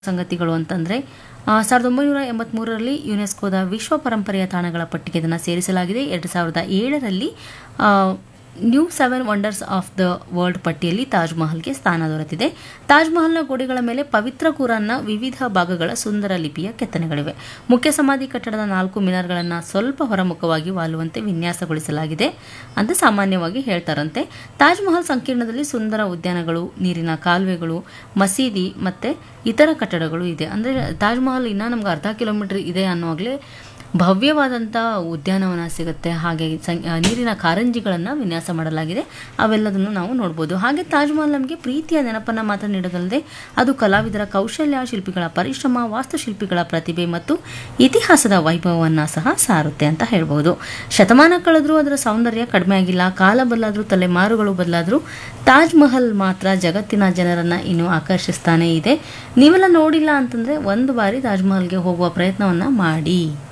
ಸಂಗತಿಗಳು ಅಂತಂದರೆ ಸಾವಿರದ ಒಂಬೈನೂರ ಎಂಬತ್ತ್ಮೂರರಲ್ಲಿ ಯುನೆಸ್ಕೋದ ವಿಶ್ವ ಪರಂಪರೆಯ ತಾಣಗಳ ಪಟ್ಟಿಗೆ ಇದನ್ನು ಸೇರಿಸಲಾಗಿದೆ ಎರಡು ಸಾವಿರದ ಏಳರಲ್ಲಿ ಆ, new seven wonders of the world ಪಟ್ಟಿಯಲ್ಲಿ ತಾಜ್ ಮಹಲ್ಗೆ ಸ್ಥಾನ ದೊರೆತಿದೆ ತಾಜ್ ಮಹಲ್ನ ಗೋಡೆಗಳ ಮೇಲೆ ಪವಿತ್ರ ಕುರಾನ್ನ ವಿವಿಧ ಭಾಗಗಳ ಸುಂದರ ಲಿಪಿಯ ಕೆತ್ತನೆಗಳಿವೆ ಮುಖ್ಯ ಸಮಾಧಿ ಕಟ್ಟಡದ ನಾಲ್ಕು ಮಿನಾರ್ಗಳನ್ನು ಸ್ವಲ್ಪ ಹೊರಮುಖವಾಗಿ ವಾಲುವಂತೆ ವಿನ್ಯಾಸಗೊಳಿಸಲಾಗಿದೆ ಅಂತ ಸಾಮಾನ್ಯವಾಗಿ ಹೇಳ್ತಾರಂತೆ ತಾಜ್ ಮಹಲ್ ಸಂಕೀರ್ಣದಲ್ಲಿ ಸುಂದರ ಉದ್ಯಾನಗಳು ನೀರಿನ ಕಾಲುವೆಗಳು ಮಸೀದಿ ಮತ್ತು ಇತರ ಕಟ್ಟಡಗಳು ಇದೆ ಅಂದರೆ ತಾಜ್ ಮಹಲ್ ಇನ್ನೂ ನಮ್ಗೆ ಅರ್ಧ ಕಿಲೋಮೀಟರ್ ಇದೆ ಅನ್ನೋವಾಗಲೇ ಭವ್ಯವಾದಂಥ ಉದ್ಯಾನವನ ಸಿಗುತ್ತೆ ಹಾಗೆ ಸಂ- ಆ, ನೀರಿನ ಕಾರಂಜಿಗಳನ್ನು ವಿನ್ಯಾಸ ಮಾಡಲಾಗಿದೆ ಅವೆಲ್ಲದನ್ನು ನಾವು ನೋಡ್ಬೋದು ಹಾಗೆ ತಾಜ್ ಮಹಲ್ ನಮಗೆ ಪ್ರೀತಿಯ ನೆನಪನ್ನು ಮಾತ್ರ ನೀಡೋದಲ್ಲದೆ ಅದು ಕಲಾವಿದರ ಕೌಶಲ್ಯ ಶಿಲ್ಪಿಗಳ ಪರಿಶ್ರಮ ವಾಸ್ತುಶಿಲ್ಪಿಗಳ ಪ್ರತಿಭೆ ಮತ್ತು ಇತಿಹಾಸದ ವೈಭವವನ್ನು ಸಹ ಸಾರುತ್ತೆ ಅಂತ ಹೇಳ್ಬೋದು ಶತಮಾನ ಕಳೆದರೂ ಅದರ ಸೌಂದರ್ಯ ಕಡಿಮೆ ಆಗಿಲ್ಲ ಕಾಲ ಬದಲಾದರೂ ತಲೆಮಾರುಗಳು ಬದಲಾದರೂ ತಾಜ್ ಮಹಲ್ ಮಾತ್ರ ಜಗತ್ತಿನ ಜನರನ್ನು ಇನ್ನೂ ಆಕರ್ಷಿಸ್ತಾನೇ ಇದೆ ನೀವೆಲ್ಲ ನೋಡಿಲ್ಲ ಅಂತಂದರೆ ಒಂದು ಬಾರಿ ತಾಜ್ ಮಹಲ್ಗೆ ಹೋಗುವ ಪ್ರಯತ್ನವನ್ನು ಮಾಡಿ